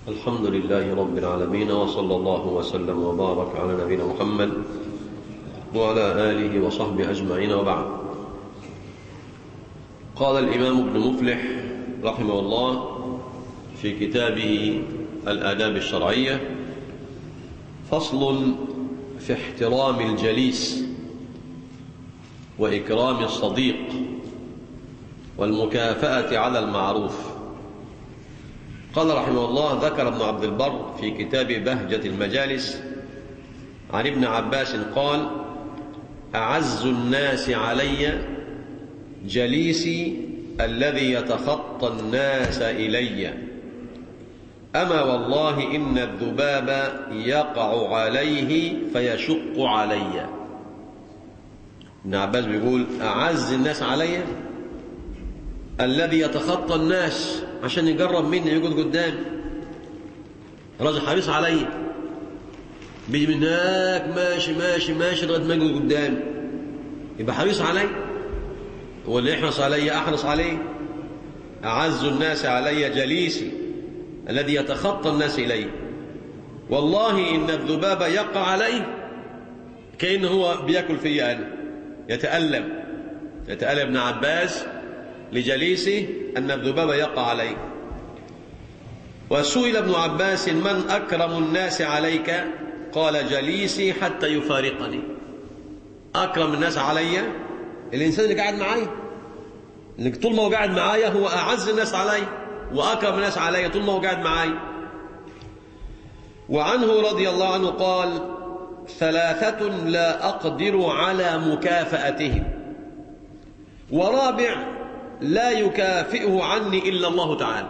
الحمد لله رب العالمين وصلى الله وسلم وبارك على نبينا محمد وعلى آله وصحبه أجمعين وبعد قال الإمام ابن مفلح رحمه الله في كتابه الآداب الشرعية فصل في احترام الجليس وإكرام الصديق والمكافأة على المعروف قال رحمه الله ذكر ابن عبد البر في كتاب بهجة المجالس عن ابن عباس قال أعز الناس علي جليسي الذي يتخطى الناس إلي أما والله إن الذباب يقع عليه فيشق علي ابن عباس بيقول أعز الناس علي الذي يتخطى الناس عشان يجرب مني يقعد قدامي راجل حريص عليا بيجي من هناك ماشي ماشي ماشي لغايه ما يقعد قدامي يبقى حريص علي هو اللي يحرص علي احرص عليه اعز الناس علي جليسي الذي يتخطى الناس الي والله ان الذباب يقع عليه كانه هو بياكل فيا انا يتالم يتالم ابن عباس لجليسه أن الذباب يقع عليه وسئل ابن عباس من أكرم الناس عليك قال جليسي حتى يفارقني أكرم الناس علي الإنسان اللي قاعد معايا اللي طول ما هو قاعد معايا هو أعز الناس علي وأكرم الناس علي طول ما هو قاعد معايا وعنه رضي الله عنه قال ثلاثة لا أقدر على مكافأتهم ورابع لا يكافئه عني إلا الله تعالى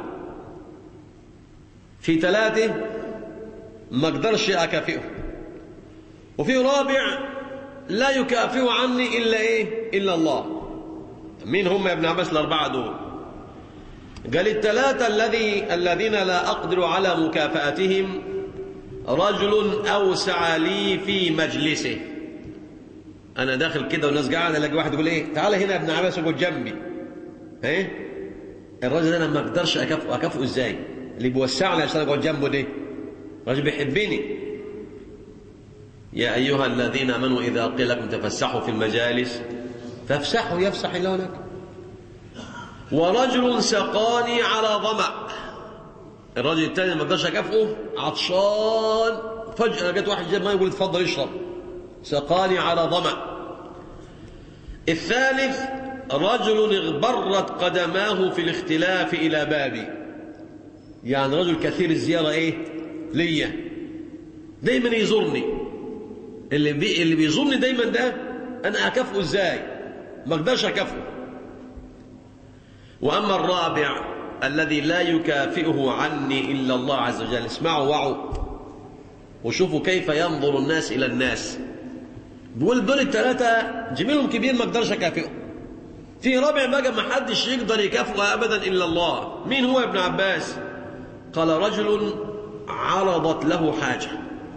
في ثلاثة ما اقدرش أكافئه وفي رابع لا يكافئه عني إلا إيه إلا الله مين هم يا ابن عباس الأربعة دول قال الثلاثة الذي الذين لا أقدر على مكافأتهم رجل أوسع لي في مجلسه أنا داخل كده والناس قاعدة ألاقي واحد يقول إيه تعالى هنا يا ابن عباس اقعد جنبي ايه الراجل ده انا ما اقدرش اكافئه اكافئه ازاي اللي بيوسعني عشان اقعد جنبه ده الراجل بيحبني يا ايها الذين امنوا اذا قيل لكم تفسحوا في المجالس فافسحوا يفسح الله لكم ورجل سقاني على ظمأ الراجل الثاني ما اقدرش اكافئه عطشان فجأة جت واحد جاب ما يقول اتفضل اشرب سقاني على ظمأ الثالث رجل اغبرت قدماه في الاختلاف إلى بابي يعني رجل كثير الزيارة إيه ليا دايما يزورني اللي, بي اللي بيزورني دايما ده أنا أكافئه إزاي ما أقدرش أكافئه وأما الرابع الذي لا يكافئه عني إلا الله عز وجل اسمعوا وعوا وشوفوا كيف ينظر الناس إلى الناس بيقول دول الثلاثة جميلهم كبير ما أقدرش أكافئه في رابع بقى ما حدش يقدر يكافئه ابدا الا الله مين هو ابن عباس قال رجل عرضت له حاجه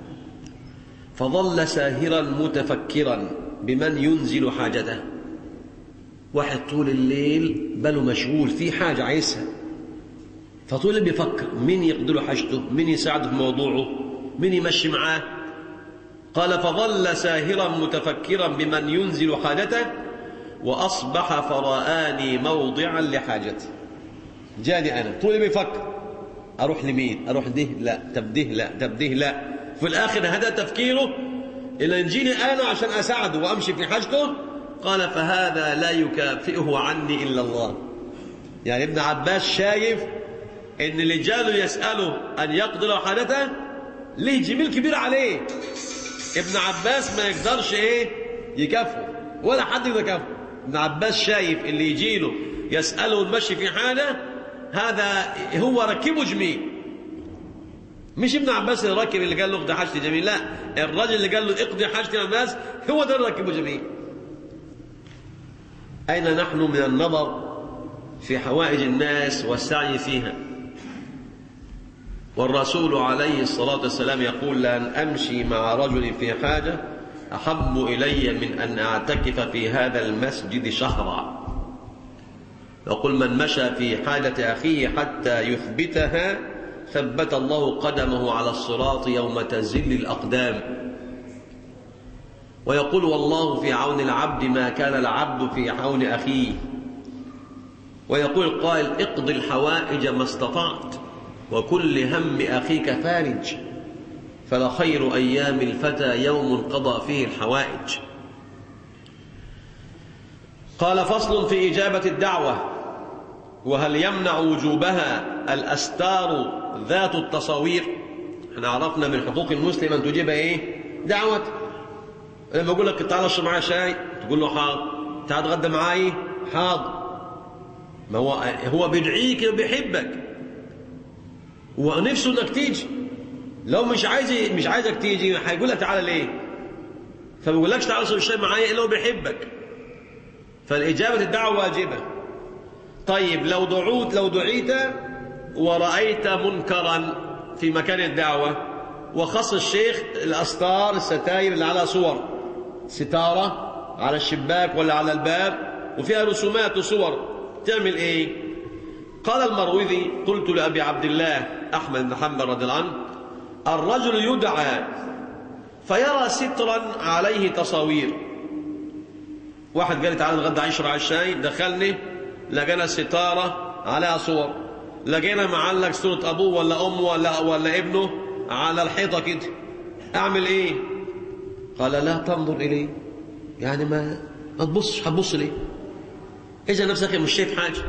فظل ساهرا متفكرا بمن ينزل حاجته واحد طول الليل بله مشغول في حاجه عايزها فطول الليل بيفكر مين يقضي له حاجته مين يساعده في موضوعه مين يمشي معاه قال فظل ساهرا متفكرا بمن ينزل حاجته وأصبح فرآني موضعا لحاجتي جاني أنا طول بيفكر أروح لمين أروح ده لا طب ده لا طب ده لا في الآخر هذا تفكيره إلا يجيني أنا عشان أساعده وأمشي في حاجته قال فهذا لا يكافئه عني إلا الله يعني ابن عباس شايف إن اللي جاله يسأله أن يقضي له حاجته ليه جميل كبير عليه ابن عباس ما يقدرش إيه يكافئه ولا حد يقدر يكافئه ابن عباس شايف اللي يجي له يسأله المشي في حاجة هذا هو ركبه جميل مش ابن عباس اللي ركب اللي قال له اقضي حاجتي جميل لا الراجل اللي قال له اقضي حاجتي الناس هو ده اللي ركبه جميل أين نحن من النظر في حوائج الناس والسعي فيها والرسول عليه الصلاة والسلام يقول لأن أمشي مع رجل في حاجة أحب إلي من أن أعتكف في هذا المسجد شهرا يقول من مشى في حاجة أخيه حتى يثبتها ثبت الله قدمه على الصراط يوم تزل الأقدام ويقول والله في عون العبد ما كان العبد في عون أخيه ويقول القائل اقض الحوائج ما استطعت وكل هم أخيك فارج فلخير أيام الفتى يوم قضى فيه الحوائج قال فصل في إجابة الدعوة وهل يمنع وجوبها الأستار ذات التصاوير احنا عرفنا من حقوق المسلم أن تجيب إيه دعوة لما أقول لك تعال اشرب معايا شاي تقول له حاضر تعال اتغدى معاي حاضر ما هو هو بيدعيك وبيحبك ونفسه انك تيجي لو مش عايز مش عايزك تيجي هيقول لك تعالى ليه فما بيقولكش تعالى اشرب الشاي معايا الا هو بيحبك فالإجابة الدعوة واجبة طيب لو دعوت لو دعيت ورأيت منكرا في مكان الدعوة وخص الشيخ الأستار الستاير اللي على صور ستارة على الشباك ولا على الباب وفيها رسومات وصور تعمل ايه قال المروذي قلت لأبي عبد الله أحمد بن حنبل رضي الله عنه الرجل يدعى فيرى سترا عليه تصاوير واحد قال لي تعالى نتغدى عشرة على الشاي دخلني لقينا ستارة عليها صور لقينا معلق صورة أبوه ولا أمه ولا, ولا ابنه على الحيطة كده أعمل إيه قال لا تنظر إليه يعني ما ما تبصش هتبص ليه إذا نفسك مش شايف حاجة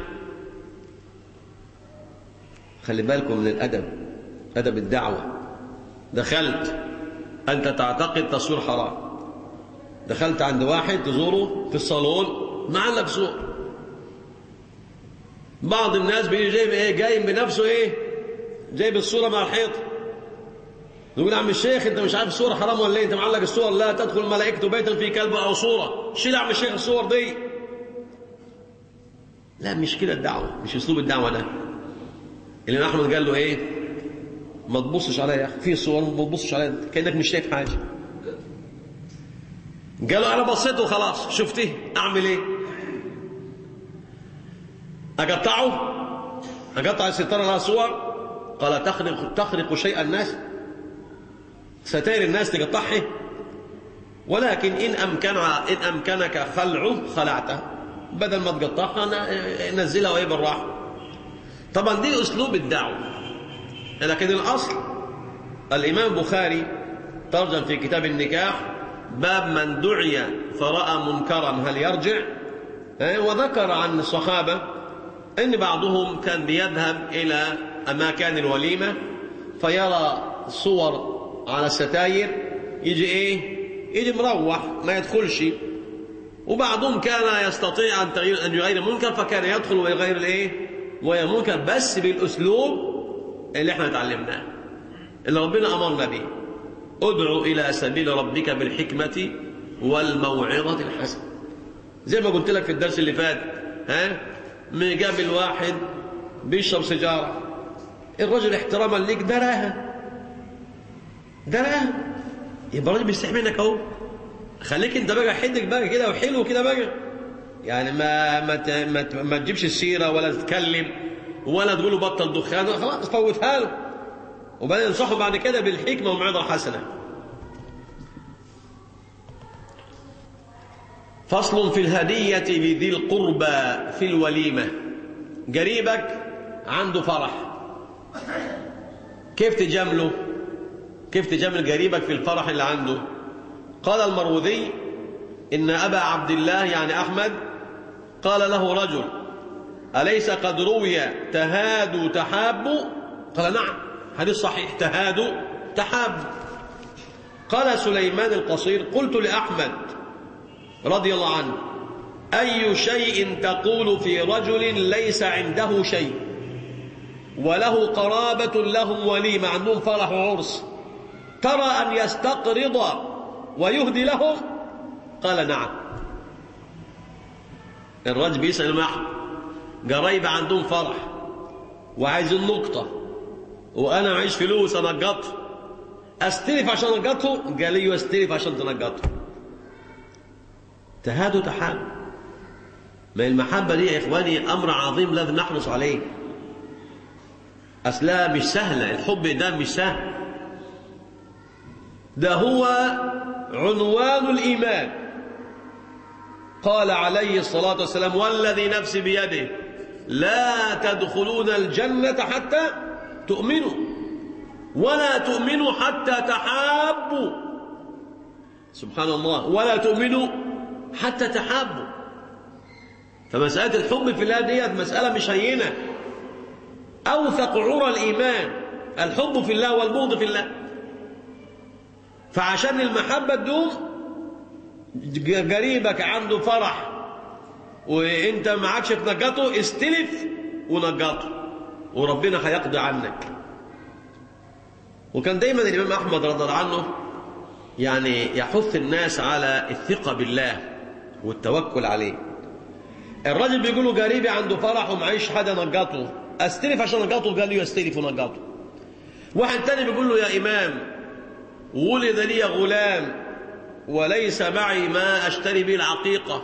خلي بالكم من الأدب أدب الدعوة دخلت أنت تعتقد تصوير حرام دخلت عند واحد تزوره في الصالون معلق صور بعض الناس بيجي جايب ايه جايب بنفسه ايه جايب الصوره مع الحيط يقول يا عم الشيخ انت مش عارف الصوره حرام ولا ايه انت معلق الصور لا تدخل ملائكه بيتا في كلب او صوره شيل يا عم الشيخ الصور دي لا مش كده الدعوه مش اسلوب الدعوه ده اللي احمد قال له ايه ما تبصش عليا يا اخي في صور ما تبصش عليا كانك مش شايف حاجه قال له انا بصيت وخلاص شفته اعمل ايه اقطعه اقطع الستاره لها صور قال تخرق تخرق شيء الناس ستائر الناس تقطعها ولكن ان امكن ان امكنك خلعه خلعته بدل ما تقطعها نزلها وهي بالراحه طبعا دي اسلوب الدعوه لكن الاصل الامام البخاري ترجم في كتاب النكاح باب من دعي فرأى منكرا هل يرجع وذكر عن الصحابة أن بعضهم كان بيذهب إلى أماكن الوليمة فيرى صور على الستاير يجي إيه يجي مروح ما يدخلش وبعضهم كان يستطيع أن تغير أن يغير منكر فكان يدخل ويغير الإيه ويمنكر بس بالأسلوب اللي احنا اتعلمناه اللي ربنا أمرنا به ادعو إلى سبيل ربك بالحكمة والموعظة الحسنة زي ما قلت لك في الدرس اللي فات ها مقابل واحد بيشرب سيجارة الرجل احتراما ليك دراها دراها يبقى الراجل بيستحي منك اهو خليك انت بقى حدك بقى كده وحلو كده بقى يعني ما ما ت- ما, ت- ما تجيبش السيره ولا تتكلم ولا تقول له بطل دخان خلاص فوتها له وبعدين ينصحه بعد كده بالحكمه والموعظه الحسنه فصل في الهدية لذي القربى في الوليمة قريبك عنده فرح كيف تجامله كيف تجامل قريبك في الفرح اللي عنده قال المروذي إن أبا عبد الله يعني أحمد قال له رجل أليس قد روي تهادوا تحابوا قال نعم حديث صحيح تهادوا تحابوا قال سليمان القصير قلت لأحمد رضي الله عنه أي شيء تقول في رجل ليس عنده شيء وله قرابة لهم وليمة عندهم فرح وعرس ترى أن يستقرض ويهدي لهم قال نعم الرجل بيسأل معه قرايب عندهم فرح وعايزين نقطة وأنا معيش فلوس أنقطه أستلف عشان أنقطه قال لي أستلف عشان تنقطه تهادوا تحاب ما المحبة دي يا إخواني أمر عظيم لازم نحرص عليه أصلها مش سهلة الحب ده مش سهل ده هو عنوان الإيمان قال عليه الصلاة والسلام والذي نفسي بيده لا تدخلون الجنة حتى تؤمنوا ولا تؤمنوا حتى تحابوا سبحان الله ولا تؤمنوا حتى تحابوا فمسألة الحب في الله ديت مسألة مش هينة أوثق عرى الإيمان الحب في الله والبغض في الله فعشان المحبة تدوم قريبك عنده فرح وانت معكش تنجطه استلف ونجطه وربنا هيقضي عنك وكان دايما الإمام أحمد رضي الله عنه يعني يحث الناس على الثقة بالله والتوكل عليه الراجل بيقول له قريبي عنده فرح ومعيش حدا نجطه استلف عشان نجطه قال له يستلف ونجطه واحد تاني بيقول له يا إمام ولد لي غلام وليس معي ما أشتري به العقيقة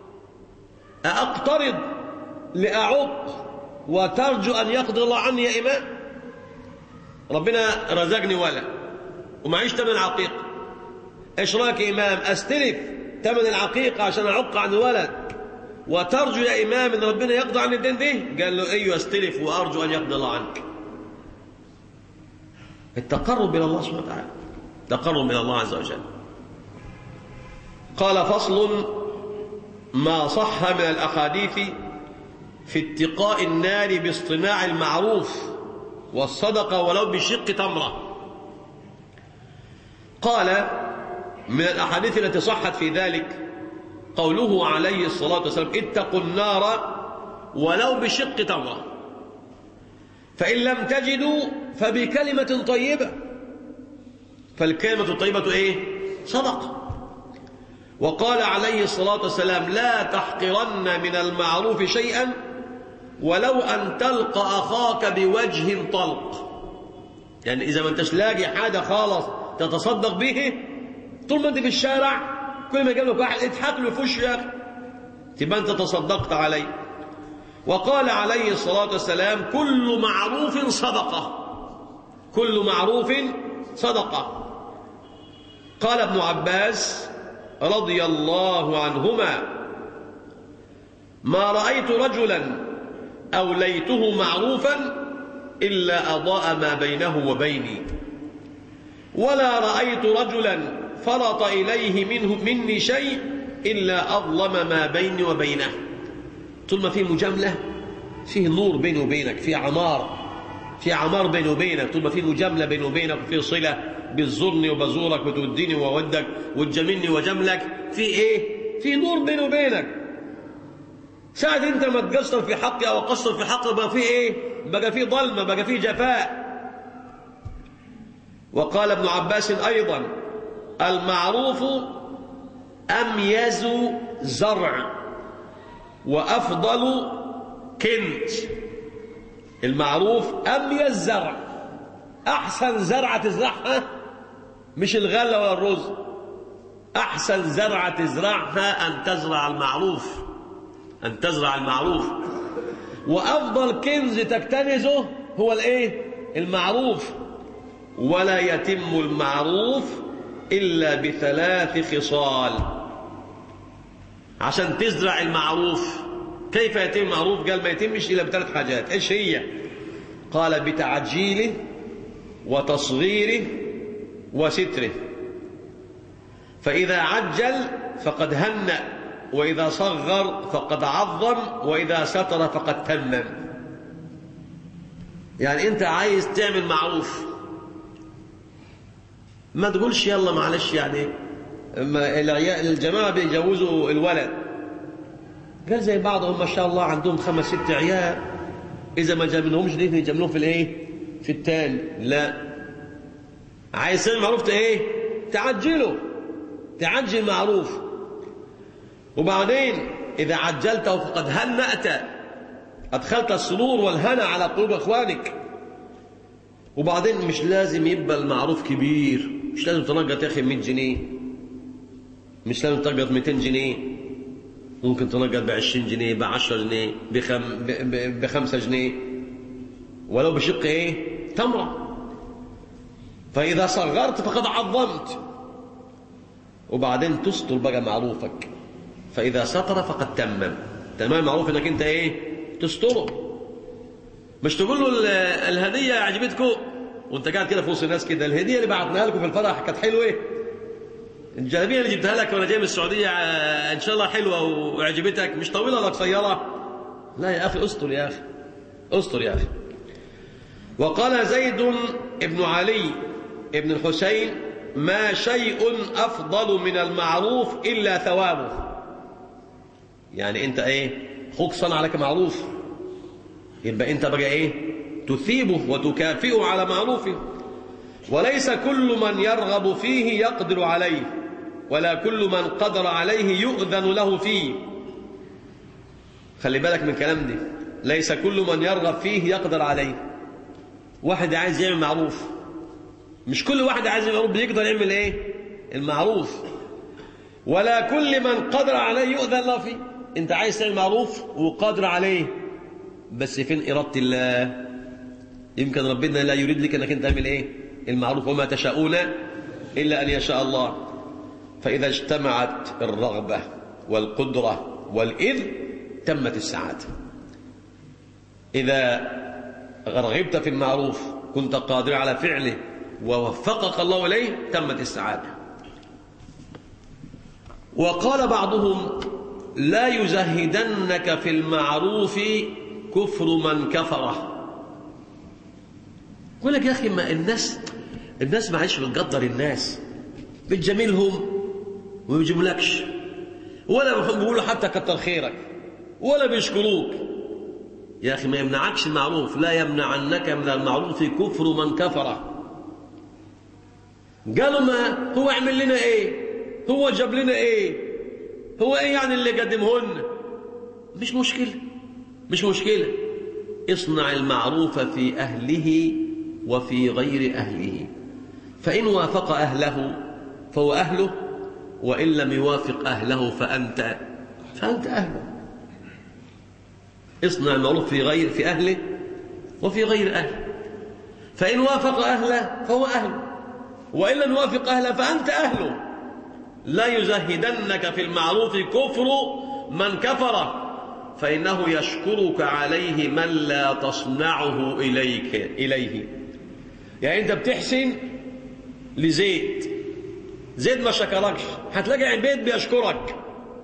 أقترض لأعق وترجو أن يقضي الله عني يا إمام ربنا رزقني ولا ومعيش تمن العقيقة إيش رأيك يا إمام أستلف تمن العقيقة عشان أعق عن ولد وترجو يا إمام أن ربنا يقضي عن الدين ده قال له أيوه استلف وأرجو أن يقضي الله عنك التقرب إلى الله سبحانه وتعالى تقرب إلى الله عز وجل قال فصل ما صح من الأحاديث في اتقاء النار باصطناع المعروف والصدقة ولو بشق تمرة قال من الأحاديث التي صحت في ذلك قوله عليه الصلاة والسلام اتقوا النار ولو بشق تمرة فإن لم تجدوا فبكلمة طيبة فالكلمة الطيبة إيه؟ صدقة وقال عليه الصلاة والسلام لا تحقرن من المعروف شيئا ولو أن تلقى أخاك بوجه طلق يعني إذا ما انتش لاقي حاجة خالص تتصدق به طول ما انت في الشارع كل ما يجيب لك واحد اضحك له في وشه يا اخي تبقى انت تصدقت عليه وقال عليه الصلاة والسلام كل معروف صدقة كل معروف صدقة قال ابن عباس رضي الله عنهما ما رأيت رجلا أوليته معروفا إلا أضاء ما بينه وبيني ولا رأيت رجلا فرط إليه منه مني شيء إلا أظلم ما بيني وبينه طول ما في مجاملة فيه نور بيني وبينك في عمار في عمار بيني وبينك طول ما في مجاملة بيني وبينك وفي صلة بتزورني وبزورك بتوديني وودك وتجاملني وجاملك في ايه في نور بيني وبينك ساعة انت ما تقصر في حقي او اقصر في حقي بقى في ايه بقى في ظلمة بقى في جفاء وقال ابن عباس ايضا المعروف اميز زرع وافضل كنت المعروف اميز زرع احسن زرعه تزرعها مش الغله ولا الرز احسن زرعه تزرعها ان تزرع المعروف ان تزرع المعروف وافضل كنز تكتنزه هو الايه المعروف ولا يتم المعروف الا بثلاث خصال عشان تزرع المعروف كيف يتم المعروف قال ما يتمش الا بثلاث حاجات ايش هي قال بتعجيله وتصغيره وستره فإذا عجل فقد هنأ وإذا صغر فقد عظم وإذا ستر فقد تمم يعني أنت عايز تعمل معروف ما تقولش يلا معلش يعني العيال الجماعة بيجوزوا الولد قال زي بعضهم ما شاء الله عندهم خمس ست عيال إذا ما جاملهمش ليه يجاملوهم في الإيه؟ في التاني لا عايز تعمل معروف ايه تعجله تعجل معروف وبعدين إذا عجلته فقد هنأت أدخلت السرور والهنا على قلوب إخوانك وبعدين مش لازم يبقى المعروف كبير مش لازم تنقط يا أخي 100 جنيه مش لازم تنقط 200 جنيه ممكن تنقط ب 20 جنيه ب 10 جنيه ب 5 جنيه ولو بشق ايه تمرة فإذا صغرت فقد عظمت وبعدين تستر بقى معروفك فإذا سطر فقد تمم تمام معروف انك انت ايه تستره مش تقول له الهدية عجبتكم وانت قاعد كده في وسط الناس كده الهدية اللي بعتناها لكم في الفرح كانت حلوة ايه الجلابيه اللي جبتها لك وانا جاي من السعوديه ان شاء الله حلوه وعجبتك مش طويله ولا قصيره لا يا اخي استر يا اخي استر يا اخي وقال زيد بن علي بن الحسين ما شيء افضل من المعروف الا ثوابه يعني انت ايه اخوك صنع لك معروف يبقى انت بقى ايه تثيبه وتكافئه على معروفه وليس كل من يرغب فيه يقدر عليه ولا كل من قدر عليه يؤذن له فيه خلي بالك من كلام دي ليس كل من يرغب فيه يقدر عليه واحد عايز يعمل معروف مش كل واحد عايز يعمل معروف بيقدر يعمل ايه المعروف ولا كل من قدر عليه يؤذن له فيه انت عايز تعمل معروف وقادر عليه بس فين إرادة الله يمكن ربنا لا يريد لك انك انت تعمل ايه المعروف وما تشاءون إلا أن يشاء الله فإذا اجتمعت الرغبة والقدرة والإذن تمت السعادة إذا رغبت في المعروف كنت قادر على فعله ووفقك الله إليه تمت السعادة وقال بعضهم لا يزهدنك في المعروف كفر من كفره يقول لك يا أخي ما الناس الناس معلش بتقدر الناس بتجاملهم وما بيجيبولكش ولا بيقولوا حتى كتر خيرك ولا بيشكروك يا أخي ما يمنعكش المعروف لا يمنعنك من المعروف كفر من كفر قالوا ما هو عمل لنا ايه هو جاب لنا ايه هو ايه يعني اللي قدمهن مش مشكلة مش مشكلة اصنع المعروف في أهله وفي غير أهله فإن وافق أهله فهو أهله وإن لم يوافق أهله فأنت فأنت أهله اصنع المعروف في غير في أهله وفي غير أهله فإن وافق أهله فهو أهله وإن لم يوافق أهله فأنت أهله لا يزهدنك في المعروف كفر من كفر فإنه يشكرك عليه من لا تصنعه إليك إليه يعني أنت بتحسن لزيد زيد ما شكركش هتلاقي عبيد بيشكرك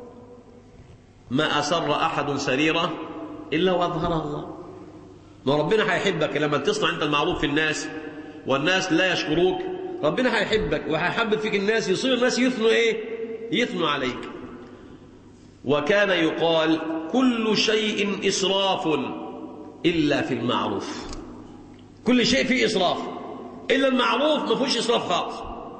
ما أسر أحد سريرة إلا وأظهرها الله ما ربنا هيحبك لما تصنع أنت المعروف في الناس والناس لا يشكروك ربنا هيحبك وهيحبب فيك الناس يصير الناس يثنوا إيه يثنوا عليك وكان يقال كل شيء إسراف إلا في المعروف كل شيء فيه إسراف إلا المعروف ما فيهوش إسراف خالص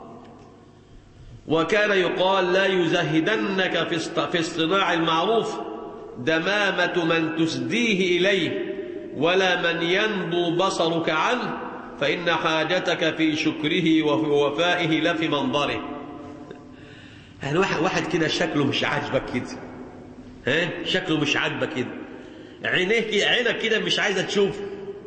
وكان يقال لا يزهدنك في اصطناع المعروف دمامة من تسديه إليه ولا من ينبو بصرك عنه فإن حاجتك في شكره وفي وفائه لفي منظره يعني واحد واحد كده شكله مش عاجبك كده ها شكله مش عاجبك كده عينيك عينك كده مش عايزه تشوف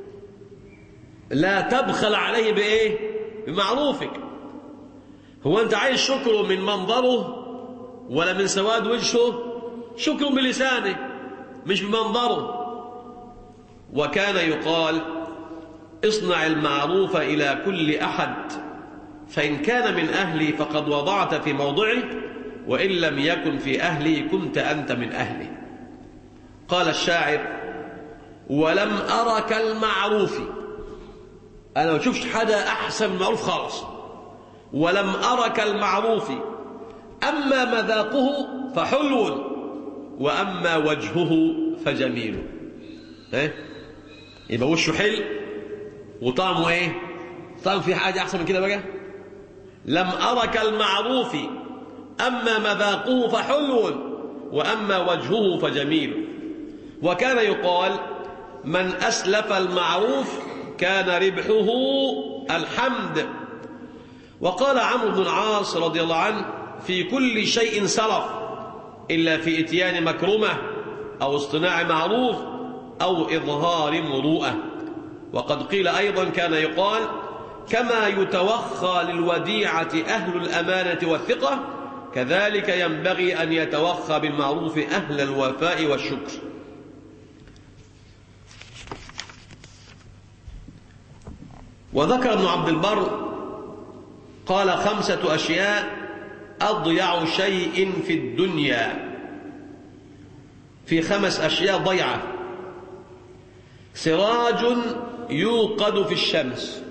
لا تبخل عليه بايه بمعروفك هو انت عايز شكره من منظره ولا من سواد وجهه شكره بلسانه مش بمنظره وكان يقال اصنع المعروف الى كل احد فان كان من اهلي فقد وضعت في موضعه وان لم يكن في اهلي كنت انت من اهله قال الشاعر ولم ارك المعروف انا ما بشوفش حاجه احسن من المعروف خالص ولم ارك المعروف اما مذاقه فحلو واما وجهه فجميل ايه يبقى وشه حلو وطعمه ايه طعم في حاجه احسن من كده بقى لم ارك المعروف اما مذاقه فحلو واما وجهه فجميل وكان يقال من اسلف المعروف كان ربحه الحمد وقال عمرو بن العاص رضي الله عنه في كل شيء سرف إلا في إتيان مكرمة أو اصطناع معروف أو إظهار مروءة وقد قيل أيضا كان يقال كما يتوخى للوديعة أهل الأمانة والثقة كذلك ينبغي أن يتوخى بالمعروف أهل الوفاء والشكر وذكر ابن عبد البر قال خمسة أشياء أضيع شيء في الدنيا في خمس أشياء ضيعة سراج يوقد في الشمس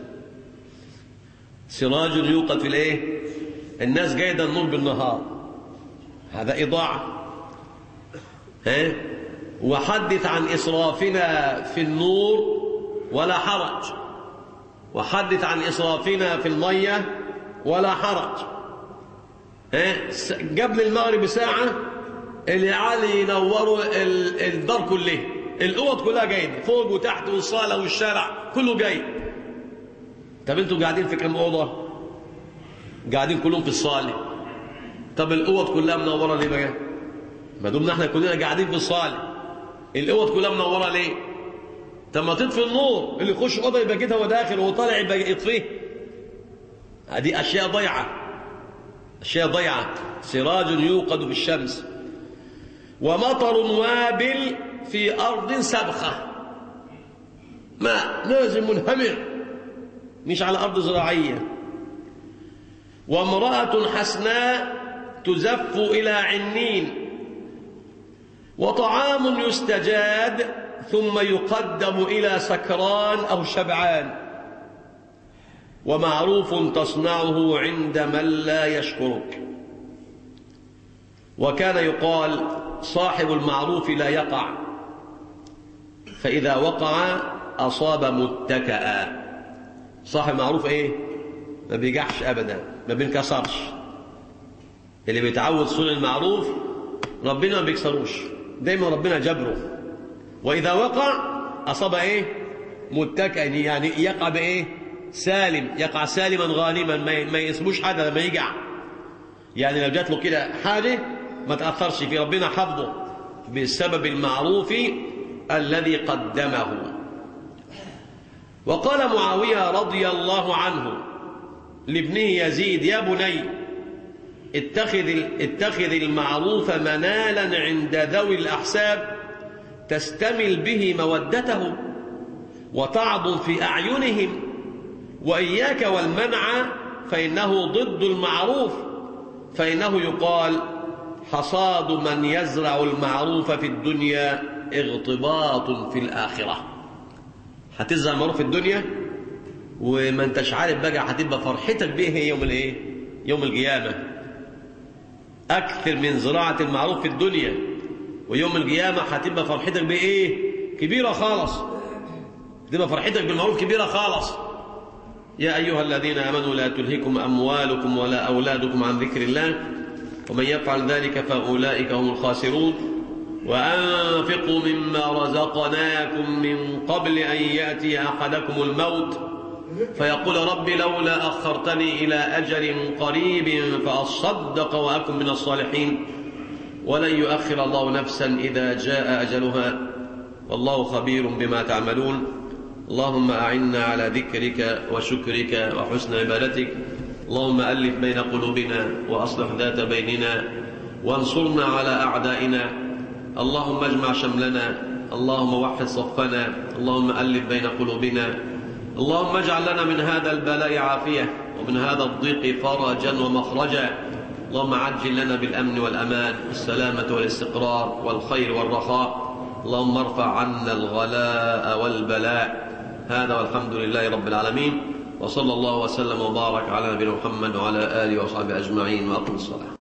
سراج يوقد في الايه الناس جايده النور بالنهار هذا إضاعة ها وحدث عن إسرافنا في النور ولا حرج وحدث عن إسرافنا في المية ولا حرج ها قبل المغرب ساعة العيال ينوروا الدار كله الأوض كلها جاية فوق وتحت والصالة والشارع كله جاي طب انتوا قاعدين في كم أوضة قاعدين كلهم في الصالة طب الأوض كلها منورة ليه بقى ما دمنا احنا كلنا قاعدين في الصالة الأوض كلها منورة ليه طب ما تطفي النور اللي يخش أوضة يبقى كده هو داخل وهو طالع يبقى يطفيه هذه أشياء ضيعة أشياء ضيعة سراج يوقد في الشمس ومطر وابل في أرض سبخة ماء نازل منهمر مش على أرض زراعية وامرأة حسناء تزف إلى عنين وطعام يستجاد ثم يقدم إلى سكران أو شبعان ومعروف تصنعه عند من لا يشكرك وكان يقال صاحب المعروف لا يقع فإذا وقع أصاب متكئا صاحب المعروف إيه ما بيجحش أبدا ما بينكسرش اللي بيتعود صنع المعروف ربنا ما بيكسروش دايما ربنا جبره وإذا وقع أصاب إيه متكئا يعني يقع بإيه سالم يقع سالما غانما ما يسموش حاجة لما يقع يعني لو جات له كده حاجة ما تأثرش في ربنا حفظه بسبب المعروف الذي قدمه وقال معاوية رضي الله عنه لابنه يزيد يا بني اتخذ اتخذ المعروف منالا عند ذوي الأحساب تستمل به مودته وتعظم في أعينهم وإياك والمنع فإنه ضد المعروف فإنه يقال حصاد من يزرع المعروف في الدنيا اغتباط في الآخرة هتزرع المعروف في الدنيا وما انتش عارف بقى هتبقى فرحتك بايه يوم الايه يوم القيامة أكثر من زراعة المعروف في الدنيا ويوم القيامة هتبقى فرحتك بايه كبيرة خالص تبقى فرحتك بالمعروف كبيرة خالص يا أيها الذين آمنوا لا تلهكم أموالكم ولا أولادكم عن ذكر الله ومن يفعل ذلك فأولئك هم الخاسرون وأنفقوا مما رزقناكم من قبل أن يأتي أحدكم الموت فيقول رب لولا أخرتني إلى أجل قريب فأصدق وأكن من الصالحين ولن يؤخر الله نفسا إذا جاء أجلها والله خبير بما تعملون اللهم أعنا على ذكرك وشكرك وحسن عبادتك اللهم ألف بين قلوبنا وأصلح ذات بيننا وانصرنا على أعدائنا اللهم اجمع شملنا اللهم وحد صفنا اللهم ألف بين قلوبنا اللهم اجعل لنا من هذا البلاء عافية ومن هذا الضيق فرجا ومخرجا اللهم عجل لنا بالأمن والأمان والسلامة والاستقرار والخير والرخاء اللهم ارفع عنا الغلاء والبلاء هذا والحمد لله رب العالمين وصلى الله وسلم وبارك على نبينا محمد وعلى آله وصحبه أجمعين وأقم الصلاة